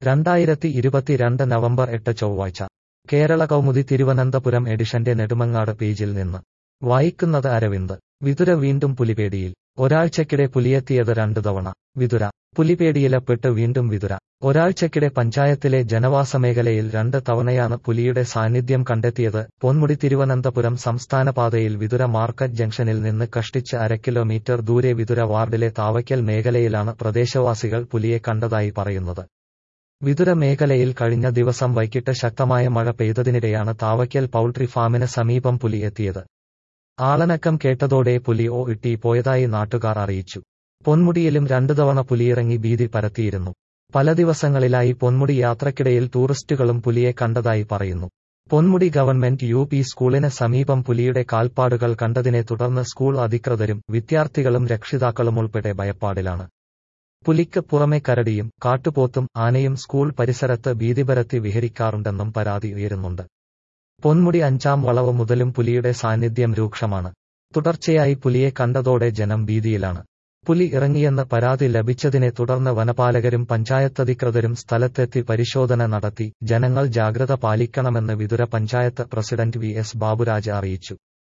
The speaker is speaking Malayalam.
രണ്ടായിരത്തി ഇരുപത്തിരണ്ട് നവംബർ എട്ട് ചൊവ്വാഴ്ച കേരള കൗമുദി തിരുവനന്തപുരം എഡിഷന്റെ നെടുമങ്ങാട് പേജിൽ നിന്ന് വായിക്കുന്നത് അരവിന്ദ് വിതുര വീണ്ടും പുലിപേടിയിൽ ഒരാഴ്ചക്കിടെ പുലിയെത്തിയത് രണ്ടു തവണ വിതുര പുലിപേടിയിലപ്പെട്ട് വീണ്ടും വിതുര ഒരാഴ്ചക്കിടെ പഞ്ചായത്തിലെ ജനവാസ മേഖലയിൽ രണ്ട് തവണയാണ് പുലിയുടെ സാന്നിധ്യം കണ്ടെത്തിയത് പൊന്മുടി തിരുവനന്തപുരം സംസ്ഥാന പാതയിൽ വിതുര മാർക്കറ്റ് ജംഗ്ഷനിൽ നിന്ന് കഷ്ടിച്ച് അര കിലോമീറ്റർ ദൂരെ വിതുര വാർഡിലെ താവയ്ക്കൽ മേഖലയിലാണ് പ്രദേശവാസികൾ പുലിയെ കണ്ടതായി പറയുന്നത് വിതുര മേഖലയിൽ കഴിഞ്ഞ ദിവസം വൈകിട്ട് ശക്തമായ മഴ പെയ്തതിനിടെയാണ് താവയ്ക്കൽ പൗൾട്രി ഫാമിന് സമീപം പുലി എത്തിയത് ആളനക്കം കേട്ടതോടെ പുലി ഓ ഇട്ടി പോയതായി നാട്ടുകാർ അറിയിച്ചു പൊന്മുടിയിലും രണ്ടു തവണ പുലിയിറങ്ങി ഭീതി പരത്തിയിരുന്നു പല ദിവസങ്ങളിലായി പൊന്മുടി യാത്രക്കിടയിൽ ടൂറിസ്റ്റുകളും പുലിയെ കണ്ടതായി പറയുന്നു പൊന്മുടി ഗവൺമെന്റ് യു പി സ്കൂളിന് സമീപം പുലിയുടെ കാൽപ്പാടുകൾ കണ്ടതിനെ തുടർന്ന് സ്കൂൾ അധികൃതരും വിദ്യാർത്ഥികളും രക്ഷിതാക്കളും ഉൾപ്പെടെ ഭയപ്പാടിലാണ് പുലിക്ക് പുറമെ കരടിയും കാട്ടുപോത്തും ആനയും സ്കൂൾ പരിസരത്ത് ഭീതിപരത്തി വിഹരിക്കാറുണ്ടെന്നും പരാതി ഉയരുന്നുണ്ട് പൊന്മുടി അഞ്ചാം വളവ് മുതലും പുലിയുടെ സാന്നിധ്യം രൂക്ഷമാണ് തുടർച്ചയായി പുലിയെ കണ്ടതോടെ ജനം ഭീതിയിലാണ് പുലി ഇറങ്ങിയെന്ന് പരാതി ലഭിച്ചതിനെ തുടർന്ന് വനപാലകരും പഞ്ചായത്തധികൃതരും സ്ഥലത്തെത്തി പരിശോധന നടത്തി ജനങ്ങൾ ജാഗ്രത പാലിക്കണമെന്ന് Vithura panchayat president V S Baburaj അറിയിച്ചു